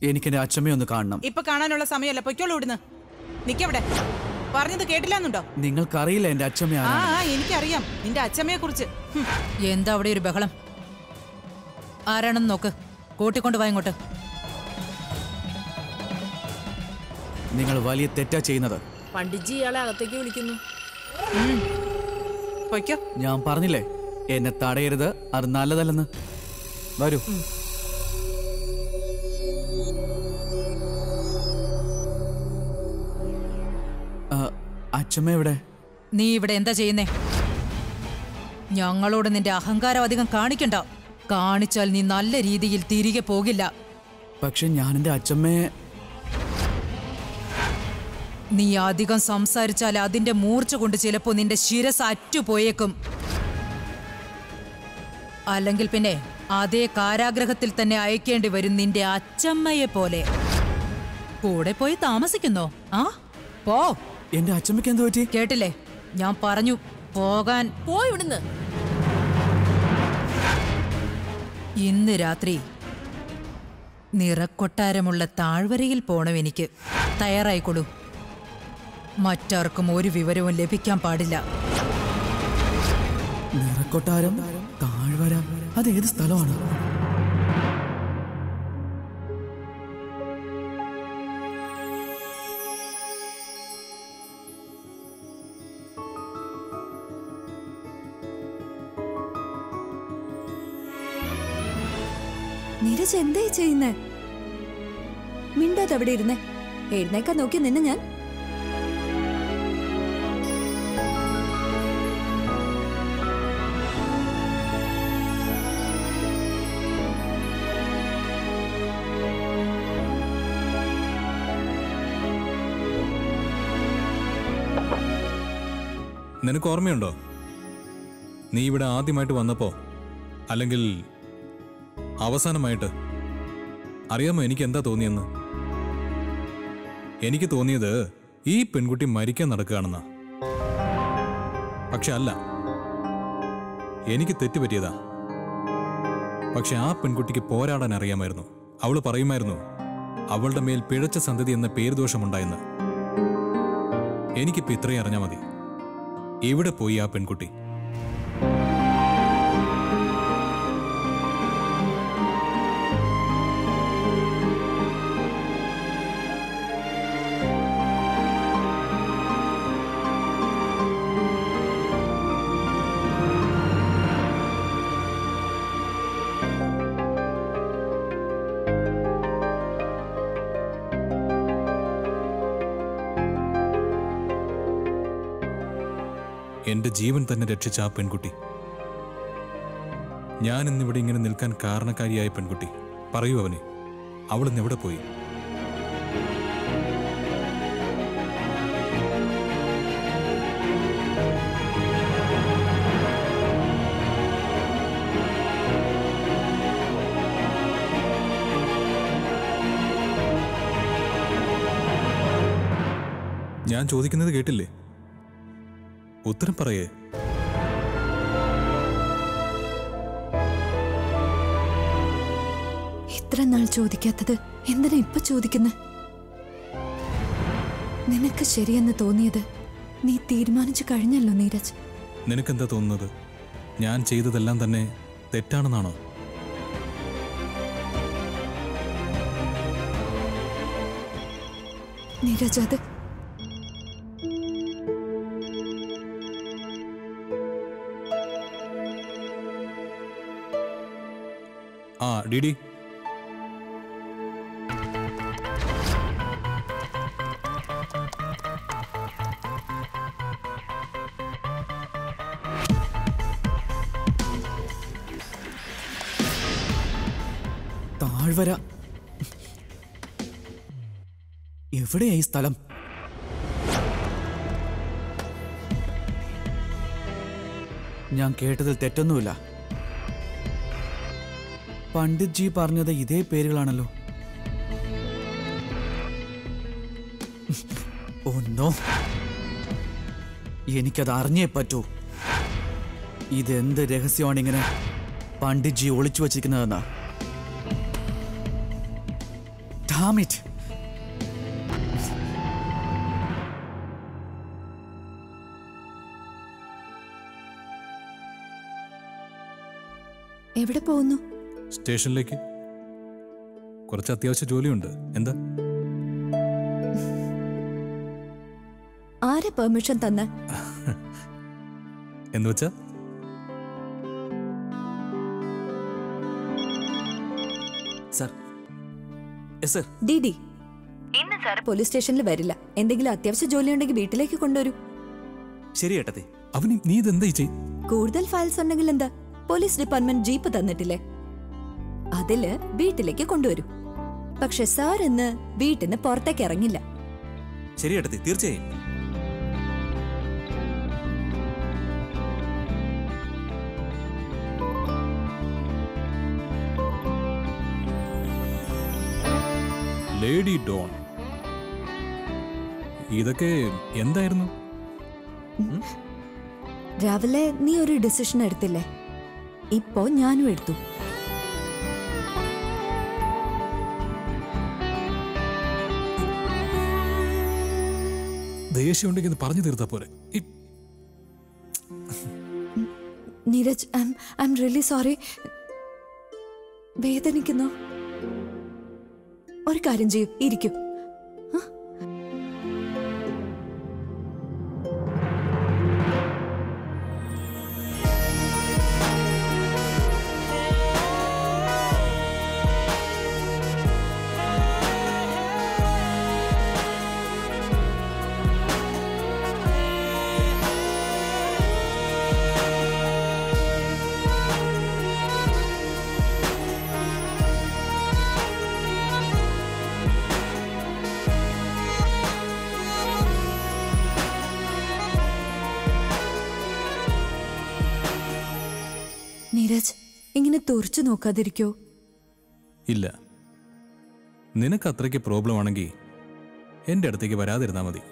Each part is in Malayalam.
എനിക്കെന്റെ അച്ഛമ്മയെ ഒന്ന് കാണണം ഇപ്പൊ കാണാനുള്ള സമയമല്ല പൊയ്ക്കോളൂ ഇവിടുന്ന് നിക്കവിടെ പറഞ്ഞത് കേട്ടില്ലാന്നുണ്ടോ നിങ്ങൾക്കറിയില്ല എന്റെ അച്ഛമ്മ ആ ആരാണ് ആ എനിക്കറിയാം നിന്റെ അച്ഛമ്മയെ കുറിച്ച് എന്താ അവിടെ ഒരു ബഹളം ആരാണെന്ന് നോക്ക് കൂട്ടിക്കൊണ്ട് വാ ഇങ്ങോട്ട് നിങ്ങൾ വലിയ തെറ്റാ ചെയ്യുന്നത് പണ്ഡിറ്റ്ജി ഇയാളെ അകത്തേക്ക് വിളിക്കുന്നു പൊയ്ക്കോ ഞാൻ പറഞ്ഞില്ലേ എന്നെ തടയരുത് അത് നല്ലതല്ലെന്ന് വരൂ ആ, അച്ഛമ്മ എവിടെ നീ ഇവിടെ എന്താ ചെയ്യുന്നേ ഞങ്ങളോട് നിന്റെ അഹങ്കാരം അധികം കാണിക്കണ്ട കാണിച്ചാൽ നീ നല്ല രീതിയിൽ തിരികെ പോകില്ല പക്ഷെ ഞാൻ എന്റെ അച്ഛമ്മയെ നീ അധികം സംസാരിച്ചാൽ അതിന്റെ മൂർച്ച കൊണ്ട് ചിലപ്പോ നിന്റെ ശിരസ് അറ്റുപോയേക്കും അല്ലെങ്കിൽ പിന്നെ അതേ കാരാഗ്രഹത്തിൽ തന്നെ അയക്കേണ്ടി വരും നിന്റെ അച്ചമ്മയെ പോലെ കൂടെ പോയി താമസിക്കുന്നോ ആ പോ എന്റെ അച്ഛമ്മയ്ക്ക് എന്ത് പറ്റി കേട്ടില്ലേ ഞാൻ പറഞ്ഞു പോകാൻ പോ ഇവിടുന്ന് ഇന്ന് രാത്രി നിറക്കൊട്ടാരമുള്ള താഴ്വരയിൽ പോണം എനിക്ക് തയ്യാറായിക്കൊള്ളൂ മറ്റാർക്കും ഒരു വിവരവും ലഭിക്കാൻ പാടില്ല നിറക്കൊട്ടാരം താഴ്വര അത് ഏത് സ്ഥലമാണ് നീരജ് എന്തായി ചെയ്യുന്നേ മിണ്ടാതെ അവിടെ ഇരുന്നേ എഴുന്നേക്കാൻ നോക്കി നിന്ന് ഞാൻ നിനക്ക് ഓർമ്മയുണ്ടോ നീ ഇവിടെ ആദ്യമായിട്ട് വന്നപ്പോ അല്ലെങ്കിൽ അവസാനമായിട്ട് അറിയാമോ എനിക്ക് എന്താ തോന്നിയെന്ന് എനിക്ക് തോന്നിയത് ഈ പെൺകുട്ടി മരിക്കാൻ നടക്കുകയാണെന്നാ പക്ഷെ അല്ല എനിക്ക് തെറ്റുപറ്റിയതാ പക്ഷെ ആ പെൺകുട്ടിക്ക് പോരാടാൻ അറിയാമായിരുന്നു അവൾ പറയുമായിരുന്നു അവളുടെ മേൽ പിഴച്ച സന്തതി എന്ന പേരുദോഷമുണ്ടായെന്ന് എനിക്കിപ്പോ ഇത്രയും അറിഞ്ഞാൽ മതി എവിടെ പോയി ആ പെൺകുട്ടി എന്റെ ജീവൻ തന്നെ രക്ഷിച്ച ആ പെൺകുട്ടി ഞാൻ ഇന്നിവിടെ ഇങ്ങനെ നിൽക്കാൻ കാരണക്കാരിയായ പെൺകുട്ടി പറയൂ അവനെ അവൾ ഇന്ന് എവിടെ പോയി ഞാൻ ചോദിക്കുന്നത് കേട്ടില്ലേ ഉത്തരം പറയേ ഇത്ര നാൾ ചോദിക്കാത്തത് എന്തിനാ ഇപ്പൊ ചോദിക്കുന്നത് നിനക്ക് ശരിയെന്ന് തോന്നിയത് നീ തീരുമാനിച്ചു കഴിഞ്ഞല്ലോ നീരജ് നിനക്കെന്താ തോന്നുന്നത് ഞാൻ ചെയ്തതെല്ലാം തന്നെ തെറ്റാണെന്നാണോ നീരജ് അത് ആ ഡിഡി താഴ്വര എവിടെയാ ഈ സ്ഥലം ഞാൻ കേട്ടതിൽ തെറ്റൊന്നുമില്ല പണ്ഡിറ്റ് ജി പറഞ്ഞത് ഇതേ പേരുകളാണല്ലോ ഒന്നോ എനിക്കത് അറിഞ്ഞേ പറ്റൂ ഇതെന്ത് രഹസ്യമാണ് ഇങ്ങനെ പണ്ഡിറ്റ് ജി ഒളിച്ചു വച്ചിരിക്കുന്നതെന്നാ Damn it. എവിടെ പോകുന്നു സ്റ്റേഷനിലേക്ക് കുറച്ച് അത്യാവശ്യ ജോലിയുണ്ട് എന്താ ആരെ പെർമിഷൻ തന്ന എന്ന് വെച്ചാ sir yes sir D D police സ്റ്റേഷനിൽ വരില്ല എന്തെങ്കിലും അത്യാവശ്യ ജോലി ഉണ്ടെങ്കിൽ വീട്ടിലേക്ക് കൊണ്ടുവരൂ ശരി ഏട്ടത്തി അവന് നീ ഇതെന്താ ഈ ചെയ് കൂടുതൽ ഫയൽസ് ഉണ്ടെങ്കിൽ എന്താ പോലീസ് ഡിപ്പാർട്ട്മെന്റ് ജീപ്പ് തന്നിട്ടില്ലേ അതില് വീട്ടിലേക്ക് കൊണ്ടുവരൂ പക്ഷെ സാർ ഇന്ന് വീട്ടിന് പുറത്തേക്ക് ഇറങ്ങില്ല ശരി ഏട്ടത്തി തീർച്ചയായും ലേഡി ഡോൺ ഇതൊക്കെ എന്തായിരുന്നു രാവിലെ നീ ഒരു ഡിസിഷൻ എടുത്തില്ലേ ഇപ്പോ ഞാനും എടുത്തു ദേഷ്യം ഉണ്ടെങ്കിൽ ഇത് പറഞ്ഞു തീർത്താ പോരെ ഈ- Neeraj I I am really sorry വേദനിക്കുന്നു ഒരു കാര്യം ചെയ്യൂ ഇരിക്കൂ നീരജ് ഇങ്ങനെ തുറച്ചു നോക്കാതിരിക്കോ ഇല്ല നിനക്ക് അത്രയ്ക്ക് പ്രോബ്ലം ആണെങ്കിൽ എൻ്റെ അടുത്തേക്ക് വരാതിരുന്നാ മതി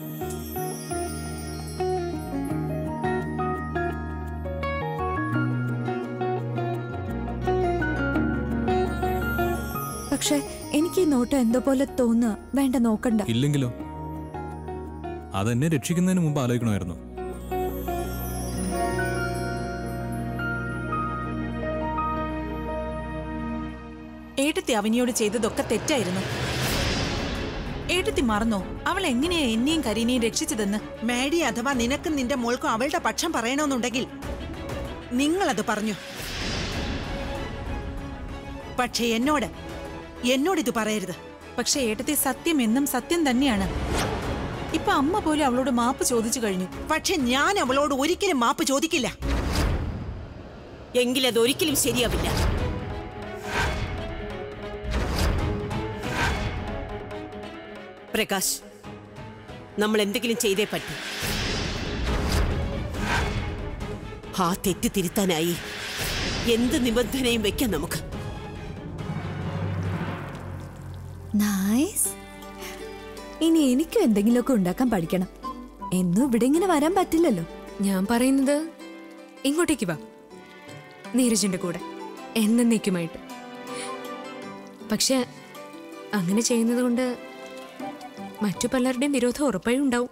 പക്ഷെ എനിക്ക് ഈ നോട്ടം എന്തോ പോലെ തോന്നുക വേണ്ട നോക്കണ്ട ഇല്ലെങ്കിലോ അതെന്നെ രക്ഷിക്കുന്നതിന് മുമ്പ് ആലോചിക്കണമായിരുന്നു ഏട്ടത്തി അവനിയോട് ചെയ്തതൊക്കെ തെറ്റായിരുന്നു ഏട്ടത്തി മറന്നോ അവൾ എങ്ങനെയാ എന്നെയും കരീനെയും രക്ഷിച്ചതെന്ന് മാഡി അഥവാ നിനക്കും നിന്റെ മോൾക്കും അവളുടെ പക്ഷം പറയണമെന്നുണ്ടെങ്കിൽ നിങ്ങളത് പറഞ്ഞു പക്ഷേ എന്നോട് എന്നോട് ഇത് പറയരുത് പക്ഷെ ഏട്ടത്തി സത്യം എന്നും സത്യം തന്നെയാണ് ഇപ്പൊ അമ്മ പോലും അവളോട് മാപ്പ് ചോദിച്ചു കഴിഞ്ഞു പക്ഷെ ഞാൻ അവളോട് ഒരിക്കലും മാപ്പ് ചോദിക്കില്ല എങ്കിലത് ഒരിക്കലും ശരിയാവില്ല പ്രകാശ് നമ്മൾ എന്തെങ്കിലും ചെയ്തേ പറ്റൂ ആ തെറ്റ് തിരുത്താനായി എന്ത് നിബന്ധനയും വെക്കാം നമുക്ക് നൈസ് ഇനി എനിക്കും എന്തെങ്കിലുമൊക്കെ ഉണ്ടാക്കാൻ പഠിക്കണം എന്നും ഇവിടെ ഇങ്ങനെ വരാൻ പറ്റില്ലല്ലോ ഞാൻ പറയുന്നത് ഇങ്ങോട്ടേക്ക് വാ നീരജിന്റെ കൂടെ എന്നേക്കുമായിട്ട് പക്ഷെ അങ്ങനെ ചെയ്യുന്നത് കൊണ്ട് മറ്റു പലരുടെയും വിരോധം ഉറപ്പായും ഉണ്ടാവും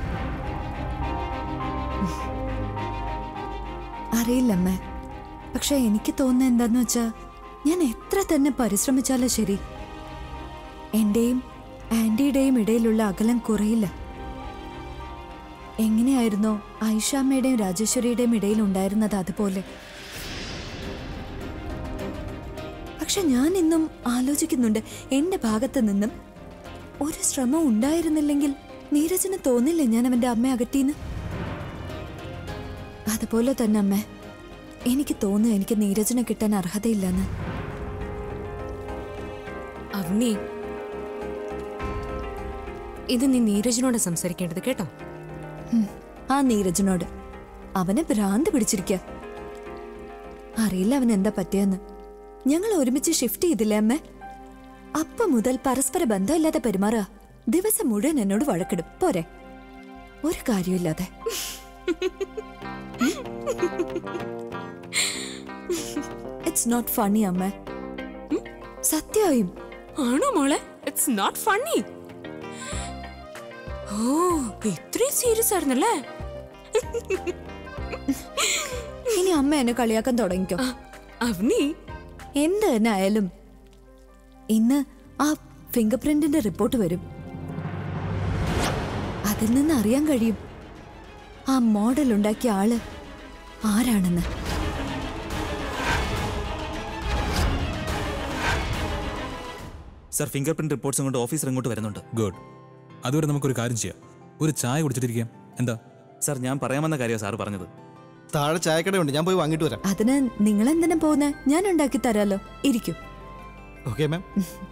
അറിയില്ലമ്മേ പക്ഷെ എനിക്ക് തോന്നുന്നത് എന്താന്ന് വെച്ചാ ഞാൻ എത്ര തന്നെ പരിശ്രമിച്ചാലും ശരി എന്റെയും ആന്റിയുടെയും ഇടയിലുള്ള അകലം കുറയില്ല എങ്ങനെയായിരുന്നോ ഐഷാമ്മയുടെയും രാജേശ്വരിയുടെയും ഇടയിൽ ഉണ്ടായിരുന്നത് അതുപോലെ പക്ഷെ ഞാൻ ഇന്നും ആലോചിക്കുന്നുണ്ട് എന്റെ ഭാഗത്ത് നിന്നും ഒരു ശ്രമം ഉണ്ടായിരുന്നില്ലെങ്കിൽ നീരജിന് തോന്നില്ലേ ഞാൻ അവന്റെ അമ്മയെ അകറ്റീന്ന് അതുപോലെ തന്നെ അമ്മേ എനിക്ക് തോന്നുന്നു എനിക്ക് നീരജിനെ കിട്ടാൻ അർഹതയില്ലെന്ന് അവനി ഇത് നീ നീരജിനോട് സംസാരിക്കേണ്ടത് കേട്ടോ ഉം, ആ നീരജിനോട് അവനെ ഭ്രാന്ത് പിടിച്ചിരിക്ക അറിയില്ല അവൻ എന്താ പറ്റിയെന്ന് ഞങ്ങൾ ഒരുമിച്ച് ഷിഫ്റ്റ് ചെയ്തില്ലേ അമ്മേ അപ്പ മുതൽ പരസ്പര ബന്ധമില്ലാതെ പെരുമാറുക ദിവസം മുഴുവൻ എന്നോട് വഴക്കിടും പോരെ ഒരു കാര്യമില്ലാതെ ഇറ്റ്സ് നോട്ട് ഫണി അമ്മ സത്യമായും ആണോ മോളെ ഇറ്റ്സ് നോട്ട് ഫണ്ണി ഓ ഇത്രയും സീരിയസ് ആയിരുന്നല്ലേ ഇനി അമ്മ എന്നെ കളിയാക്കാൻ തുടങ്ങിക്കോ അവനി എന്ത് തന്നെ ആയാലും ഇന്ന് ആ ഫിംഗർ പ്രിന്റിന്റെ റിപ്പോർട്ട് വരും അതിൽ നിന്ന് അറിയാൻ കഴിയും ആ മോഡൽ ഉണ്ടാക്കിയ ആള് ആരാണെന്ന് സർ ഫിംഗർ പ്രിന്റ് റിപ്പോർട്ട്സും കൊണ്ട് ഓഫീസർ ഇങ്ങോട്ട് വരുന്നുണ്ട് ഗുഡ് അതുവരെ നമുക്കൊരു കാര്യം ചെയ്യാം ഒരു ചായ കുടിച്ചിട്ടിരിക്കാം എന്താ സർ ഞാൻ പറയാമെന്ന കാര്യമാണ് സാർ പറഞ്ഞത് താഴെ ചായക്കടയുണ്ട് ഞാൻ പോയി വാങ്ങിട്ട് വരാം അതിന് നിങ്ങൾ എന്തിനാ പോകുന്നത് ഞാൻ ഉണ്ടാക്കി തരാലോ ഇരിക്കും ഓക്കെ മാം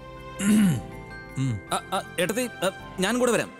ആ, ആ, ഏട്ടത്തി ആ, ഞാനും കൂടെ വരാം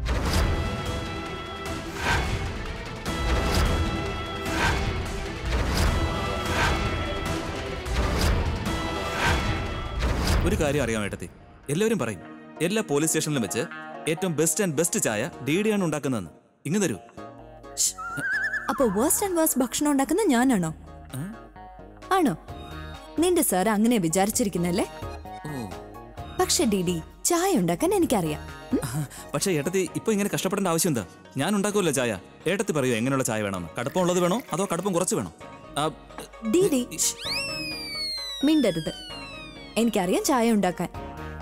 ഒരു കാര്യം അറിയാം ഏട്ടത്തി എല്ലാവരും പറയും എല്ലാ പോലീസ് സ്റ്റേഷനിലും വെച്ച് ഏറ്റവും ബെസ്റ്റ് ആൻഡ് ബെസ്റ്റ് ചായ ഡി ഡി ആണ് ഉണ്ടാക്കുന്നതെന്ന് ഇങ്ങ് തരൂ അപ്പൊ വേഴ്സ്റ്റ് ആൻഡ് വേഴ്സ്റ്റ് ഭക്ഷണം ഉണ്ടാക്കുന്ന ഞാനാണോ ആണോ നിന്റെ സാർ അങ്ങനെ വിചാരിച്ചിരിക്കുന്നല്ലേ പക്ഷെ ഡിഡി ചായ ഉണ്ടാക്കാൻ എനിക്കറിയാം പക്ഷേ ഏട്ടത്തി ഇപ്പൊ ഇങ്ങനെ കഷ്ടപ്പെടേണ്ട ആവശ്യം എന്താ ഞാൻ ഉണ്ടാക്കുമല്ലോ ചായ ഏട്ടത്തി പറയൂ എങ്ങനെയുള്ള ചായ വേണമെന്ന് കടുപ്പമുള്ളത് വേണോ അതോ കടുപ്പം കുറച്ച് വേണോ ആ, ഡിഡി മിണ്ടരുത് എനിക്കറിയാം ചായ ഉണ്ടാക്കാൻ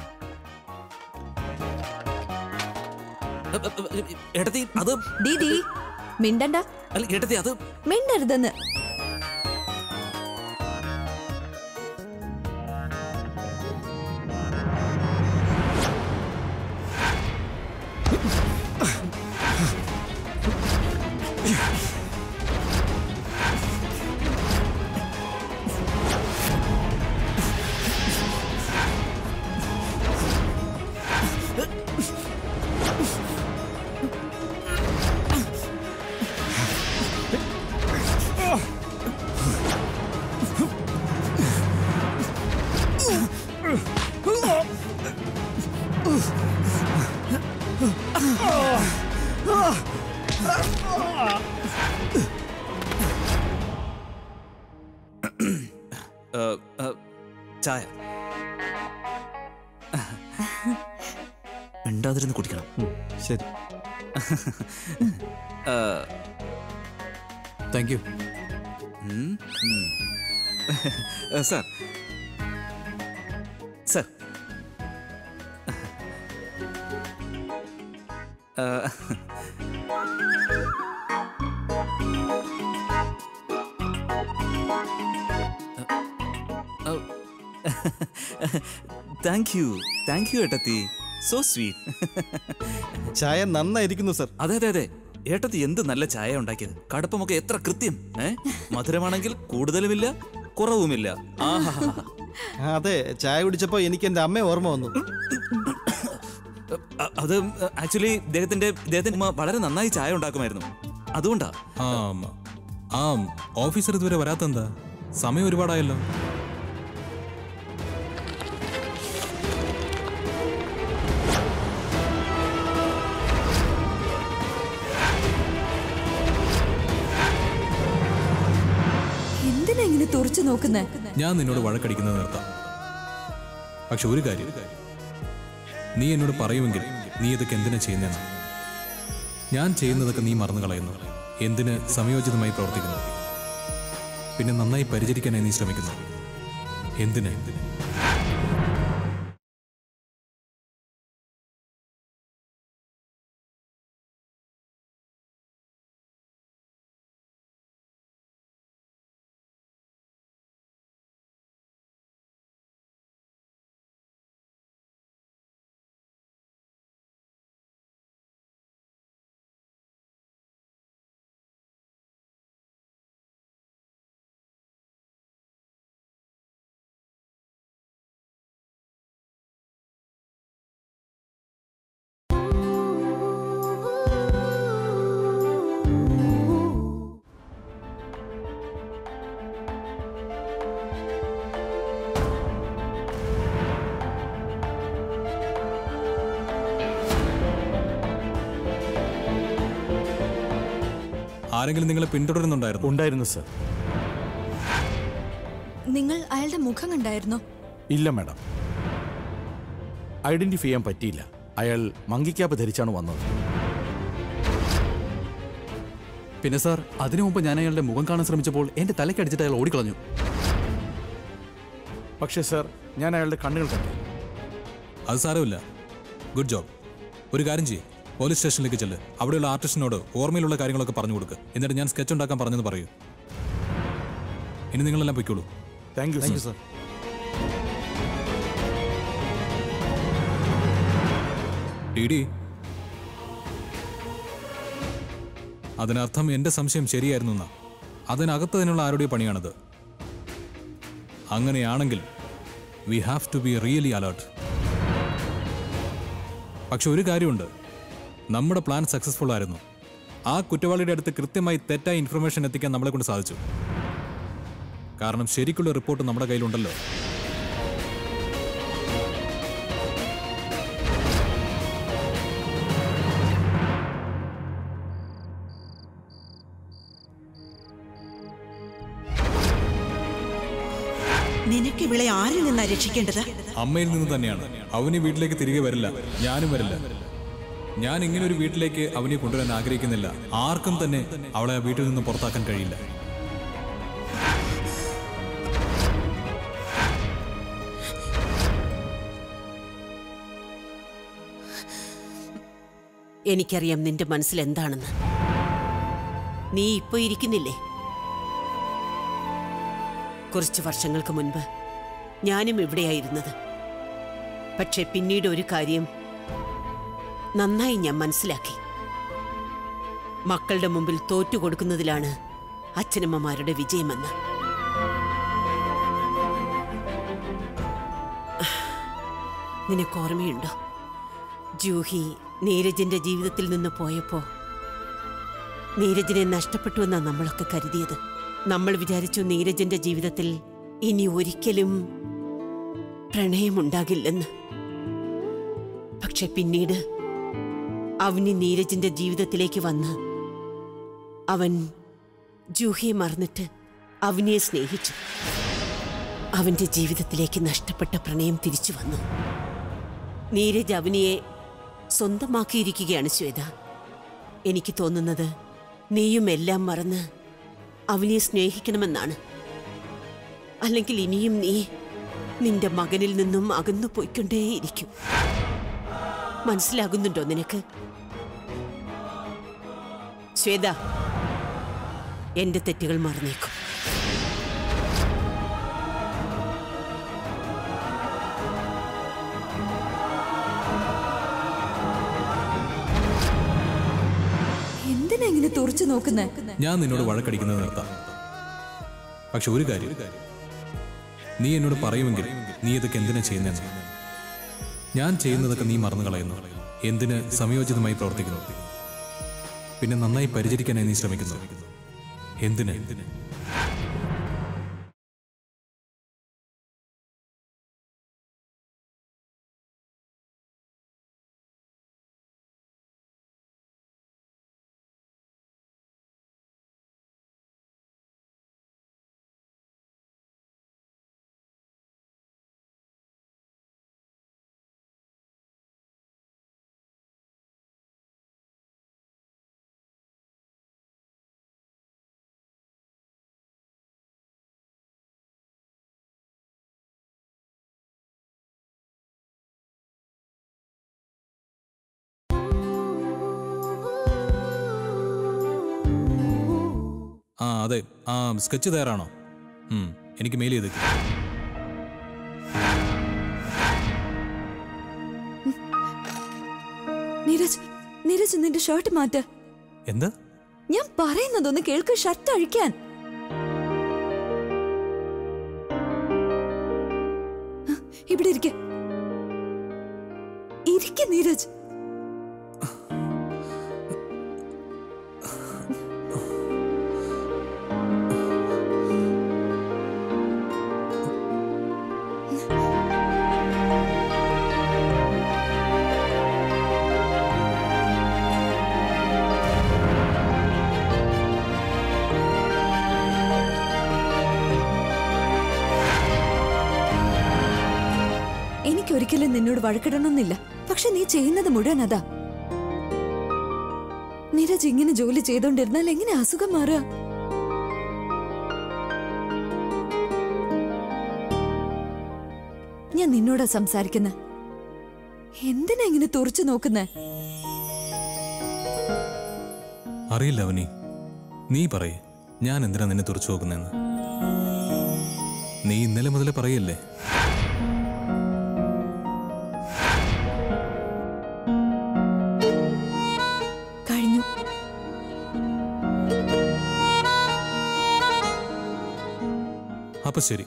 അ, അ, അ, ഏട്ടത്തി അത് ഡിഡി മിണ്ടണ്ട അല്ല ഏട്ടത്തി അത് മിണ്ടരുതെന്ന് ആ, ആ, ചായ മിണ്ടാതിരുന്ന് കുടിക്കണം ശരി ആ, താങ്ക് യു ഉം, ഉം. ആ, സാർ സാർ ആ, താങ്ക് യു താങ്ക് യു ഏട്ടത്തി സോ സ്വീറ്റ് ചായ നന്നായിരിക്കുന്നു സർ അതെ അതെ അതെ ഏട്ടത്തി എന്ത് നല്ല ചായ ഉണ്ടാക്കിയത് കടുപ്പമൊക്കെ എത്ര കൃത്യം ഏ മധുരമാണെങ്കിൽ കൂടുതലുമില്ല കുറവുമില്ല ആഹാ അതെ ചായ കുടിച്ചപ്പോ എനിക്ക് എന്റെ അമ്മയെ ഓർമ്മ വന്നു അ- അത് ആക്ച്വലി ഇദ്ദേഹത്തിന്റെ ഇദ്ദേഹത്തിന്റെ ഉമ്മ വളരെ നന്നായി ചായ ഉണ്ടാക്കുമായിരുന്നു അതുകൊണ്ടാ ആ ആ ഓഫീസർ ഇതുവരെ വരാത്തെന്താ സമയം ഒരുപാടായല്ലോ എന്തിനാ ഇങ്ങനെ തുറച്ചു നോക്കുന്നേ ഞാൻ നിന്നോട് വഴക്കടിക്കുന്നത് നിർത്താം പക്ഷെ ഒരു കാര്യം നീ എന്നോട് പറയുമെങ്കിൽ നീ ഇതൊക്കെ എന്തിനാ ചെയ്യുന്നതെന്ന് ഞാൻ ചെയ്യുന്നതൊക്കെ നീ മറന്നു കളയുന്നു എന്തിന് സംയോജിതമായി പ്രവർത്തിക്കുന്നു പിന്നെ നന്നായി പരിചരിക്കാനായി നീ ശ്രമിക്കുന്നു എന്തിന് ആരെങ്കിലും നിങ്ങളെ പിന്തുടരുന്നുണ്ടായിരുന്നു ഉണ്ടായിരുന്നു സർ നിങ്ങൾ അയാളുടെ മുഖം കണ്ടായിരുന്നോ ഇല്ല മാഡം ഐഡന്റിഫൈ ചെയ്യാൻ പറ്റിയില്ല അയാൾ മങ്കിക്യാപ്പ് ധരിച്ചാണ് വന്നത് പിന്നെ സാർ അതിനു മുമ്പ് ഞാൻ അയാളുടെ മുഖം കാണാൻ ശ്രമിച്ചപ്പോൾ എന്റെ തലക്കടിച്ചിട്ട് അയാൾ ഓടിക്കളഞ്ഞു പക്ഷേ സർ ഞാൻ അയാളുടെ കണ്ണുകൾ കണ്ടു അത് സാരമില്ല ഗുഡ് ജോബ് ഒരു കാര്യം ചെയ്യ് പോലീസ് സ്റ്റേഷനിലേക്ക് ചെല്ല് അവിടെയുള്ള ആർട്ടിസ്റ്റിനോട് ഓർമ്മയിലുള്ള കാര്യങ്ങളൊക്കെ പറഞ്ഞു കൊടുക്ക് എന്നിട്ട് ഞാൻ സ്കെച്ച് ഉണ്ടാക്കാൻ പറഞ്ഞെന്ന് പറയൂ ഇനി നിങ്ങളെല്ലാം പൊയ്ക്കോളൂ thank you thank you sir sir D D അതിനർത്ഥം എന്റെ സംശയം ശരിയായിരുന്നു എന്നാ അതിനകത്തതിനുള്ള ആരുടെയോ പണിയാണത് അങ്ങനെയാണെങ്കിൽ we have to be really alert പക്ഷെ ഒരു കാര്യമുണ്ട് നമ്മുടെ പ്ലാൻ സക്സസ്ഫുൾ ആയിരുന്നു ആ കുറ്റവാളിയുടെ അടുത്ത് കൃത്യമായി തെറ്റായ ഇൻഫർമേഷൻ എത്തിക്കാൻ നമ്മളെ കൊണ്ട് സാധിച്ചു കാരണം ശരിക്കുള്ള റിപ്പോർട്ട് നമ്മുടെ കയ്യിലുണ്ടല്ലോ നിനക്ക് ഇവളെ ആരിൽ നിന്നാ രക്ഷിക്കേണ്ടത് അമ്മയിൽ നിന്ന് തന്നെയാണ് അവന് വീട്ടിലേക്ക് തിരികെ വരില്ല ഞാനും വരില്ല ഞാൻ ഇങ്ങനെ ഒരു വീട്ടിലേക്ക് അവനെ കൊണ്ടുവരാൻ ആഗ്രഹിക്കുന്നില്ല ആർക്കും തന്നെ അവളെ ആ വീട്ടിൽ നിന്ന് പുറത്താക്കാൻ കഴിയില്ല എനിക്കറിയാം നിന്റെ മനസ്സിൽ എന്താണെന്ന് നീ ഇപ്പൊ ഇരിക്കുന്നില്ലേ കുറച്ച് വർഷങ്ങൾക്ക് മുൻപ് ഞാനും ഇവിടെയായിരുന്നത് പക്ഷെ പിന്നീട് ഒരു കാര്യം നന്നായി ഞാൻ മനസ്സിലാക്കി മക്കളുടെ മുമ്പിൽ തോറ്റു കൊടുക്കുന്നതിലാണ് അച്ഛനമ്മമാരുടെ വിജയമെന്ന് നിനക്ക് ഓർമ്മയുണ്ടോ ജൂഹി നീരജിന്റെ ജീവിതത്തിൽ നിന്ന് പോയപ്പോ നീരജിനെ നഷ്ടപ്പെട്ടു എന്നാ നമ്മളൊക്കെ കരുതിയത് നമ്മൾ വിചാരിച്ചു നീരജിന്റെ ജീവിതത്തിൽ ഇനി ഒരിക്കലും പ്രണയമുണ്ടാകില്ലെന്ന് പക്ഷെ പിന്നീട് അവനി നീരജിന്റെ ജീവിതത്തിലേക്ക് വന്ന് അവൻ ജൂഹിയെ മറന്നിട്ട് അവനിയെ സ്നേഹിച്ചു അവന്റെ ജീവിതത്തിലേക്ക് നഷ്ടപ്പെട്ട പ്രണയം തിരിച്ചു വന്നു നീരജ് അവനിയെ സ്വന്തമാക്കിയിരിക്കുകയാണ് ശ്വേത എനിക്ക് തോന്നുന്നത് നീയും എല്ലാം മറന്ന് അവനെ സ്നേഹിക്കണമെന്നാണ് അല്ലെങ്കിൽ ഇനിയും നീ നിന്റെ മകനിൽ നിന്നും അകന്നു പോയിക്കൊണ്ടേയിരിക്കും മനസ്സിലാകുന്നുണ്ടോ നിനക്ക് ശ്വേത എന്റെ തെറ്റുകൾ മറന്നേക്കും എന്തിനാ ഇങ്ങനെ തുറച്ചു നോക്കുന്നേ ഞാൻ നിന്നോട് വഴക്കടിക്കുന്നത് നിർത്താം പക്ഷെ ഒരു കാര്യം നീ എന്നോട് പറയുമെങ്കിൽ നീ ഇതൊക്കെ എന്തിനാ ചെയ്യുന്നതെന്ന് ഞാൻ ചെയ്യുന്നതൊക്കെ നീ മറന്നു കളയുന്നു എന്തിന് സംയോജിതമായി പ്രവർത്തിക്കുന്നു പിന്നെ നന്നായി പരിചരിക്കാനായി നീ ശ്രമിക്കുന്നു എന്തിന് ആ അതെ ആ സ്കെച്ച് തയ്യാറാണോ ഉം, എനിക്ക് മെയിൽ ചെയ്തേക്ക് നീരജ് നീരജ് നിന്റെ ഷർട്ട് മാറ്റ് എന്താ ഞാൻ പറയുന്നതൊന്ന് കേൾക്ക് ഷർട്ട് അഴിക്കാൻ ഇവിടെ ഇരിക്ക ഇരിക്ക നീരജ് എനിക്കൊരിക്കലും നിന്നോട് വഴക്കിടണമെന്നില്ല പക്ഷെ നീ ചെയ്യുന്നത് മുഴുവൻ അതാ നീരജ് ഇങ്ങനെ ജോലി ചെയ്തോണ്ടിരുന്നാൽ എങ്ങനെ അസുഖം മാറുക ഞാൻ നിന്നോടാ സംസാരിക്കുന്ന എന്തിനാ ഇങ്ങനെ തുറച്ചു നോക്കുന്നേ അറിയില്ല അവനി നീ പറയേ ഞാൻ എന്തിനാ നിന്നെ തുറച്ചു നോക്കുന്നതെന്ന് നീ ഇന്നലെ മുതലേ പറയല്ലേ കഴിഞ്ഞു അപ്പൊ ശരി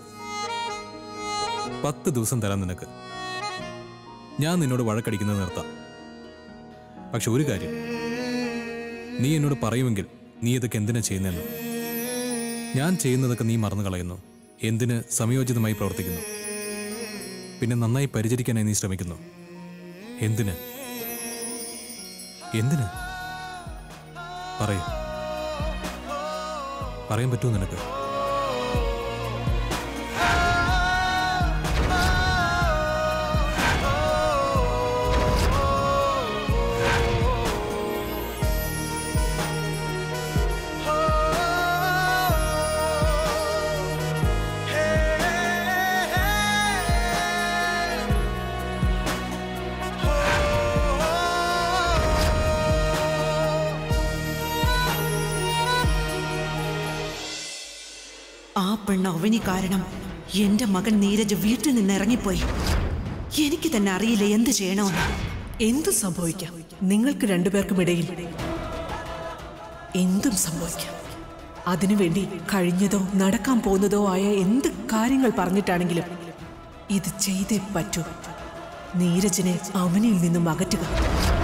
പത്ത് ദിവസം തരാം നിനക്ക് ഞാൻ നിന്നോട് വഴക്കടിക്കുന്നത് നിർത്താം പക്ഷെ ഒരു കാര്യം നീ എന്നോട് പറയുമെങ്കിൽ നീ ഇതൊക്കെ എന്തിനാ ചെയ്യുന്നതെന്ന് ഞാൻ ചെയ്യുന്നതൊക്കെ നീ മറന്നു കളയുന്നു എന്തിന് സംയോജിതമായി പ്രവർത്തിക്കുന്നു പിന്നെ നന്നായി പരിചരിക്കാനായി നീ ശ്രമിക്കുന്നു എന്തിന് എന്തിന് പറയൂ പറയാൻ പറ്റുമോ നിനക്ക് ആ പെണ്ണ് അവനി കാരണം എന്റെ മകൻ നീരജ് വീട്ടിൽ നിന്ന് ഇറങ്ങിപ്പോയി എനിക്ക് തന്നെ അറിയില്ല എന്ത് ചെയ്യണമെന്ന് എന്തും സംഭവിക്കാം നിങ്ങൾക്ക് രണ്ടുപേർക്കും ഇടയിൽ എന്തും സംഭവിക്കാം അതിനുവേണ്ടി കഴിഞ്ഞതോ നടക്കാൻ പോകുന്നതോ ആയ എന്ത് കാര്യങ്ങൾ പറഞ്ഞിട്ടാണെങ്കിലും ഇത് ചെയ്തേ പറ്റൂ നീരജിനെ അവനിൽ നിന്നും അകറ്റുക